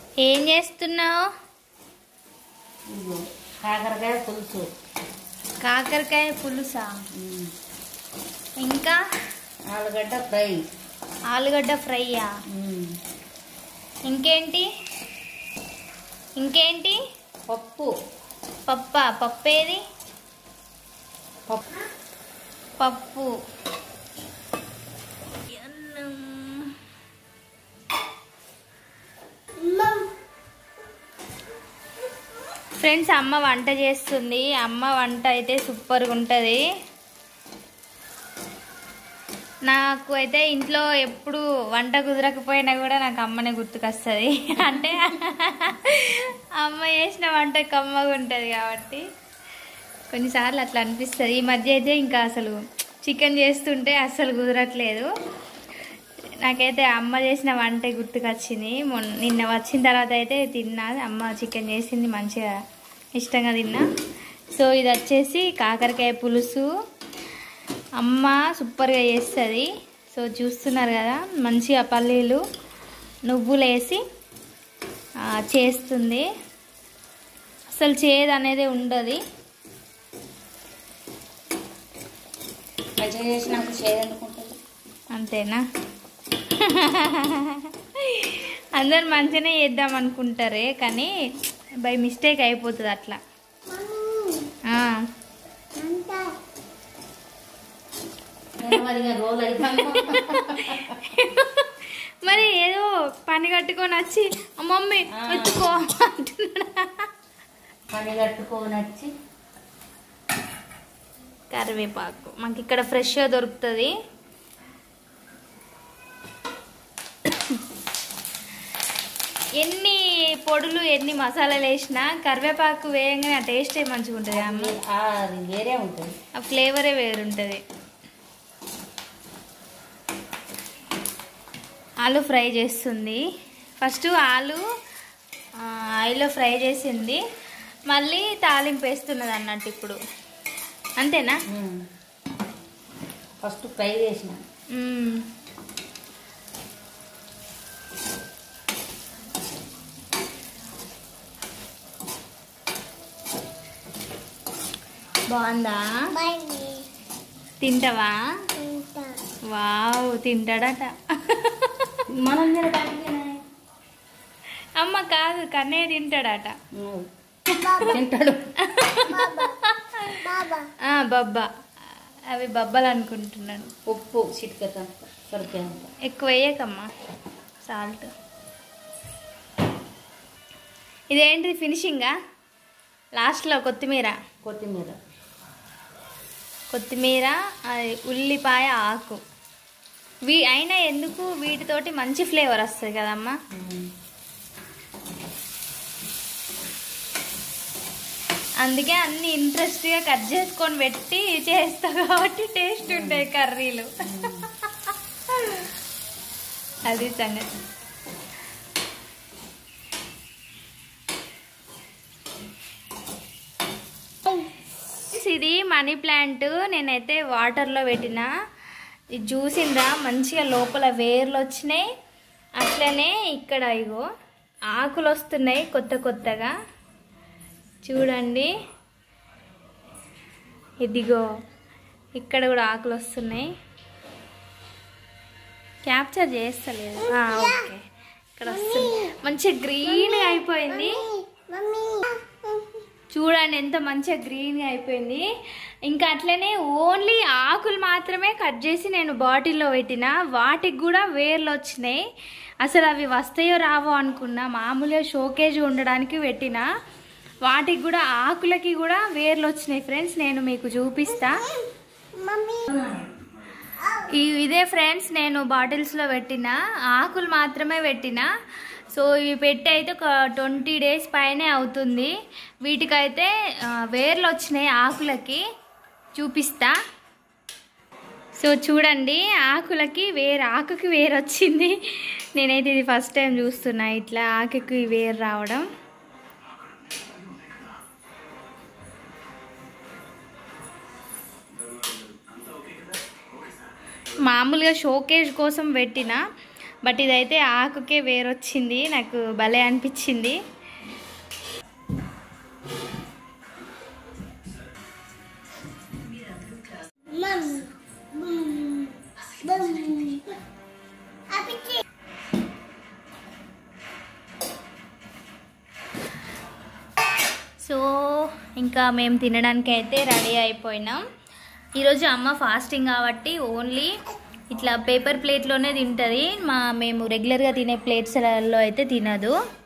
ఏం చేస్తున్నావు ఇదిగో కాకరకాయ పులుసు కాకరకాయ పులుసా ఇంకా ఆలుగడ్డ ఫ్రై ఆలుగడ్డ ఫ్రైయా ఇంకేంటి ఇంకేంటి పప్పు పప్ప పప్పు ఏది పప్పు పప్పు అన్నం. ఫ్రెండ్స్ అమ్మ వంట చేస్తుంది అమ్మ వంట అయితే సూపర్గా ఉంటుంది నాకు అయితే ఇంట్లో ఎప్పుడు వంట కుదరకపోయినా కూడా నాకు అమ్మనే గుర్తుకొస్తుంది అంటే అమ్మ చేసిన వంట కమ్మగా ఉంటుంది కాబట్టి కొన్నిసార్లు అట్లా అనిపిస్తుంది ఈ మధ్య అయితే ఇంకా అసలు చికెన్ చేస్తుంటే అస్సలు కుదరట్లేదు నాకైతే అమ్మ చేసిన వంట గుర్తుకొచ్చింది మొన్న నిన్న వచ్చిన తర్వాత అయితే తిన్నా అమ్మ చికెన్ చేసింది మంచిగా ఇష్టంగా తిన్నా సో ఇది వచ్చేసి కాకరకాయ పులుసు అమ్మ సూపర్గా చేస్తుంది సో చూస్తున్నారు కదా మంచిగా పల్లీలు నువ్వులు వేసి ఆ, చేస్తుంది అసలు చేదు అనేది ఉండదు మంచిగా చేసినాక చేయాలనుకుంటుంది అంతేనా అందరు మంచిగానే చేద్దాం అనుకుంటారే కానీ బై మిస్టేక్ అయిపోతుంది అట్లా ఆ, నెమ్మదిగా రోల్ అవుతాను మరి ఏదో పని కట్టుకొని వచ్చి "ఆ, మమ్మీ ఆ. ఎత్తుకో అంటున్నాడా పని కట్టుకొని వచ్చి కరివేపాకు మాకు ఇక్కడ ఫ్రెష్గా దొరుకుతుంది ఎన్ని పొడులు ఎన్ని మసాలాలు వేసినా కరివేపాకు వేయంగానే ఆ టేస్టే మంచిగా ఉంటుంది అమ్మ ఆ, అది వేరే ఉంటుంది ఆ ఫ్లేవరే వేరుంటుంది ఆలు ఫ్రై చేస్తుంది ఫస్ట్ ఆలు ఆ, ఆయిల్లో ఫ్రై చేసింది మళ్ళీ తాలింపు వేస్తున్నది అన్నట్టు ఇప్పుడు అంతేనా ఫస్ట్ ఫ్రై చేసిన మ్మ్. బాగుందా తింటావా వావ్ తింటాడట మనం తినడానికి అమ్మ కాదు కన్నయ్య తింటాడట తింటాడు ఆ, బబ్బా అవి బబ్బలు అనుకుంటున్నాను ఉప్పు చిటికతంత సరిపోయేంత ఎక్కువ వేయకమ్మా సాల్ట్ ఇదేంటి ఫినిషింగా లాస్ట్లో కొత్తిమీర కొత్తిమీర కొత్తిమీర అది ఉల్లిపాయ ఆకు వీ అయినా ఎందుకు వీటితోటి మంచి ఫ్లేవర్ వస్తుంది కదమ్మా అందుకే అన్ని ఇంట్రెస్ట్గా కట్ చేసుకొని పెట్టి చేస్తా కాబట్టి టేస్ట్ ఉంటాయి కర్రీలు అది సంగతి ఇది మనీ ప్లాంట్ నేనైతే వాటర్లో పెట్టిన ఇది చూసిండ్రా మంచిగా లోపల వేర్లు వచ్చినాయి అట్లనే ఇక్కడ ఇగో ఆకులు వస్తున్నాయి కొత్త కొత్తగా చూడండి ఇదిగో ఇక్కడ కూడా ఆకులు వస్తున్నాయి క్యాప్చర్ చేస్తలేదు ఆ, ఓకే ఇక్కడ వస్తుంది మంచిగా గ్రీన్గా అయిపోయింది చూడండి ఎంత మంచిగా గ్రీన్గా అయిపోయింది ఇంకా అట్లనే ఓన్లీ ఆకులు మాత్రమే కట్ చేసి నేను బాటిల్లో పెట్టిన వాటికి కూడా వేర్లు వచ్చినాయి అసలు అవి వస్తాయో రావో అనుకున్నా మామూలుగా షోకేజ్ ఉండడానికి పెట్టిన వాటికి కూడా ఆకులకి కూడా వేర్లు వచ్చినాయి ఫ్రెండ్స్ నేను మీకు చూపిస్తా ఈ ఇదే ఫ్రెండ్స్ నేను బాటిల్స్లో పెట్టిన ఆకులు మాత్రమే పెట్టిన సో ఇవి పెట్టి అయితే ఒక ట్వంటీ డేస్ పైనే అవుతుంది వీటికైతే ఆ, వేర్లు వచ్చినాయి ఆకులకి చూపిస్తా సో చూడండి ఆకులకి వేరు ఆకుకి వేరు వచ్చింది నేనైతే ఇది ఫస్ట్ టైం చూస్తున్నా ఇట్లా ఆకుకి వేరు రావడం మామూలుగా షోకేజ్ కోసం పెట్టిన బట్ ఇదైతే ఆకుకే వేరొచ్చింది నాకు భలే అనిపించింది సో ఇంకా మేము తినడానికి అయితే రెడీ అయిపోయినాం ఈరోజు అమ్మ ఫాస్టింగ్ కాబట్టి ఓన్లీ ఇట్లా పేపర్ ప్లేట్లోనే తింటుంది మా మేము రెగ్యులర్గా తినే ప్లేట్స్లలో అయితే తినదు